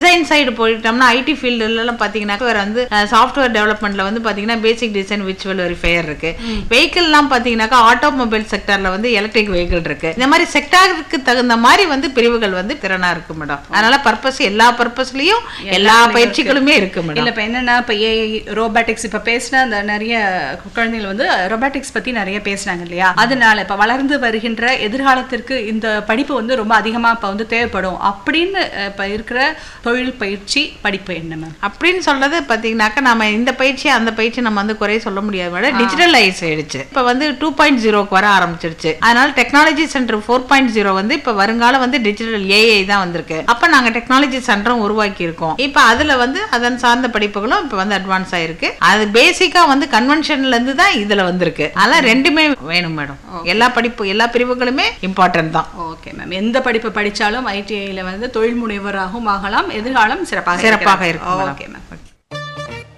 Design side போயிட்டோம்னா IT ஃபீல்டுலாம் பார்த்தீங்கன்னா வேற வந்து சாஃப்ட்வேர் டெவலப்மெண்ட்ல வந்து பார்த்தீங்கன்னா பேசிக் டிசைன் விச்சுவல் வெரிஃபையர் இருக்கு வெஹிக்கிள்லாம் பார்த்தீங்கன்னாக்கா ஆட்டோமொபைல் செக்டார்ல வந்து எலக்ட்ரிக் வெஹிக்கிள் இருக்கு இந்த மாதிரி செக்டாருக்கு தகுந்த மாதிரி வந்து பிரிவுகள் வந்து திறனா இருக்கு மேடம் அதனால பர்பஸ் எல்லா பர்பஸ்லயும் எல்லா பயிற்சிகளுமே இருக்கு மேடம் இல்ல இப்ப என்னன்னா இப்ப ஏஐ ரோபாட்டிக்ஸ் இப்ப பேசின அந்த நிறைய குழந்தைகள் வந்து ரொபாட்டிக்ஸ் பத்தி நிறைய பேசுனாங்க இல்லையா அதனால இப்ப வளர்ந்து வருகின்ற எதிர்காலத்திற்கு இந்த படிப்பு வந்து ரொம்ப அதிகமா இப்ப வந்து தேவைப்படும் அப்படின்னு அஹ், இப்ப இருக்கிற தொழில் பயிற்சி படிப்பு என்ன மேம் அப்படின்னு சொல்றது பாத்தீங்கன்னாக்கா நம்ம இந்த பயிற்சி அந்த பயிற்சி நம்ம வந்து குறை சொல்ல முடியாது மேடம் டிஜிட்டலைஸ் ஆயிடுச்சு இப்ப வந்து டூ பாயிண்ட் ஜீரோக்கு வர ஆரம்பிச்சிருச்சு அதனால technology centre four point zero வந்து இப்ப வருங்காலம் வந்து டிஜிட்டல் ஏஐ தான் வந்திருக்கு அப்ப நாங்க டெக்னாலஜி சென்டரும் உருவாக்கி இருக்கோம் இப்ப அதுல வந்து அதன் சார்ந்த படிப்புகளும் இப்ப வந்து அட்வான்ஸ் ஆயிருக்கு அது பேசிக்கா வந்து கன்வென்ஷன்ல இருந்து தான் இதுல வந்திருக்கு அதெல்லாம் ரெண்டுமே வேணும் மேடம் எல்லா படிப்பு எல்லா பிரிவுகளுமே இம்பார்ட்டன்ட் தான் ஓகே மேம் எந்த படிப்பு படிச்சாலும் ஐடிஐல வந்து தொழில் முனைவராகவும் ஆகலாம் எதிர்காலம் சிறப்பாக சிறப்பாக இருக்கும், madam. Okay ma'am